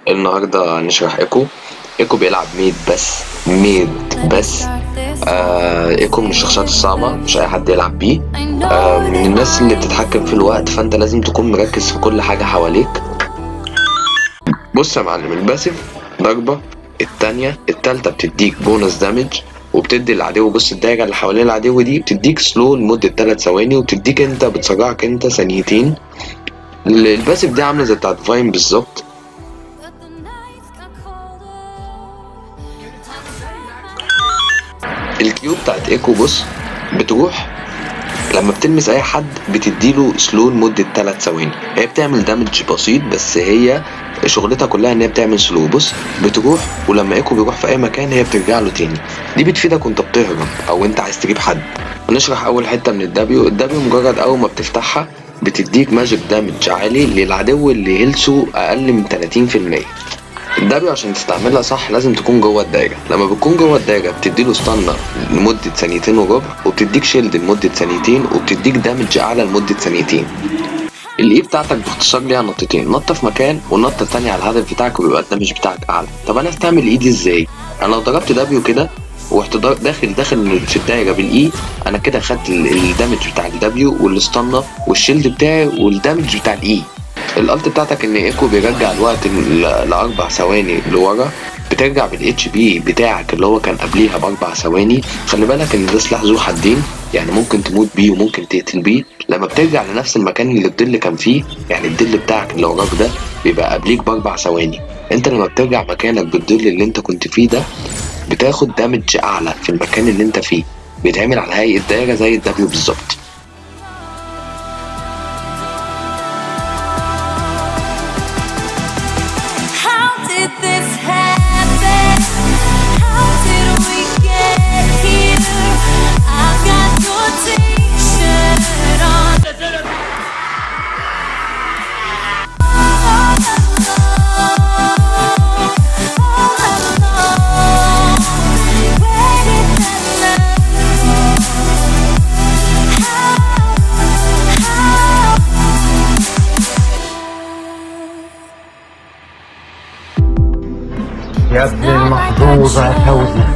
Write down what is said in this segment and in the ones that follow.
النهارده هنشرح ايكو ايكو بيلعب ميد بس ميد بس آه ايكو من الشخصيات الصعبة مش اي حد يلعب بيه آه من الناس اللي بتتحكم في الوقت فانت لازم تكون مركز في كل حاجة حواليك بص يا معلم الباسيف ضربة التانية التالتة بتديك بونص دامج وبتدي العدو بص الدايرة اللي حوالين العدو دي بتديك سلو لمدة تلات ثواني وبتديك انت بتسرعك انت ثانيتين الباسيف دي عاملة زي بتاعت فاين بالظبط الكيو بتاعت ايكو بص بتروح لما بتلمس اي حد بتديله سلو لمدة 3 ثواني هي بتعمل دامج بسيط بس هي شغلتها كلها ان هي بتعمل سلو بص بتروح ولما ايكو بيروح في اي مكان هي بترجع له تاني دي بتفيدك وانت بتهرب او انت عايز تجيب حد هنشرح اول حته من الدبليو الدبليو مجرد اول ما بتفتحها بتديك ماجيك دامج عالي للعدو اللي هيلثه اقل من 30% الدبليو عشان تستعملها صح لازم تكون جوه الدايره لما بتكون جوه الدايره بتديله ستان لمده ثانيتين وربع وبتديك شيلد لمده ثانيتين وبتديك دامج اعلى لمده ثانيتين الاي بتاعتك باختصار ليها نطتين نطه في مكان والنطه التانية على الهدف بتاعك وبيبقى الدامج بتاعك اعلى طب انا استعمل الاي دي ازاي انا لو ضربت دبليو كده ورحت داخل داخل في الدايره بالاي انا كده خدت الدامج بتاع الدبليو والستانه والشيلد بتاعي والدامج بتاع الاي الالت بتاعتك ان ايكو بيرجع الوقت لاربع ثواني لورا بترجع بالاتش بي بتاعك اللي هو كان قبليها باربع ثواني خلي بالك ان ده سلاح ذو حدين يعني ممكن تموت بيه وممكن تقتل بيه لما بترجع لنفس المكان اللي الظل كان فيه يعني الظل بتاعك اللي وراك ده بيبقى قبليك باربع ثواني انت لما بترجع مكانك بالظل اللي انت كنت فيه ده بتاخد دامج اعلى في المكان اللي انت فيه بيتعمل على هيئه دايره زي الدبليو بالظبط يا ابن المحظوظة يا فوزي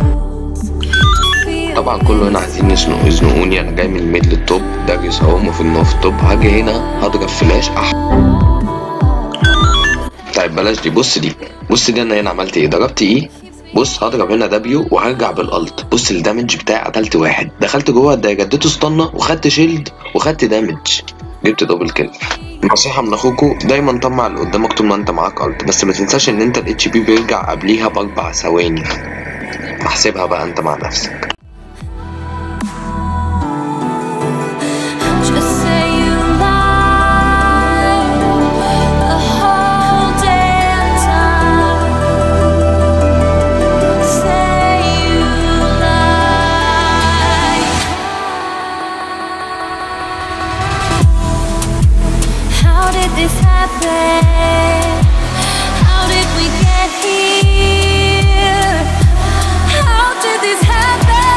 طبعا كله هنا عايزين يزنقوا يزنقوني انا جاي من الميد للتوب داريوس اهو المفروض ان هو في التوب هاجي هنا هضرب فلاش اح طيب بلاش دي بص دي بص دي انا هنا عملت ايه ضربت ايه بص هضرب هنا دبليو وهرجع بالالت بص الدامج بتاعي قتلت واحد دخلت جوه الدايره اديته ستانه وخدت شيلد وخدت دامج جبت دبل كيل نصيحة من اخوكوا دايما طمع اللي قدامك طول ما انت معاك الت بس ما تنساش ان انت الاتش بي بيرجع قبليها باربع ثواني احسبها بقى انت مع نفسك this happen? How did we get here? How did this happen?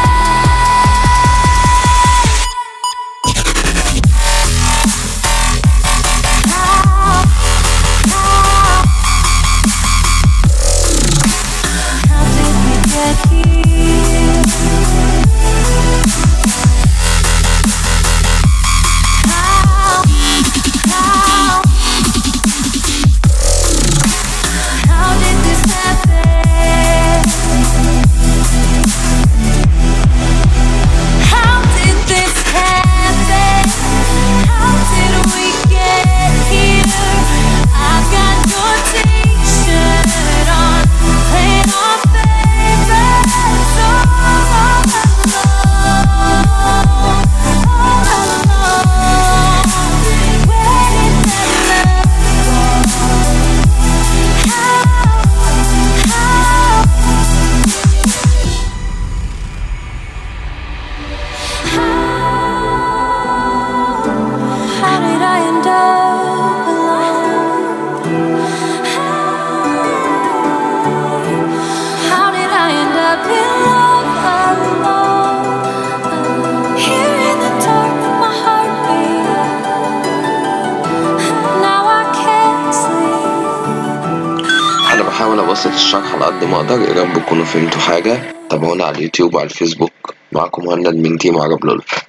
بحاول ابسط الشرح على قد ما اقدر يا رب تكونوا فهمتوا حاجة تابعونا على اليوتيوب وعلى الفيسبوك معكم مهند من تيم عرب لول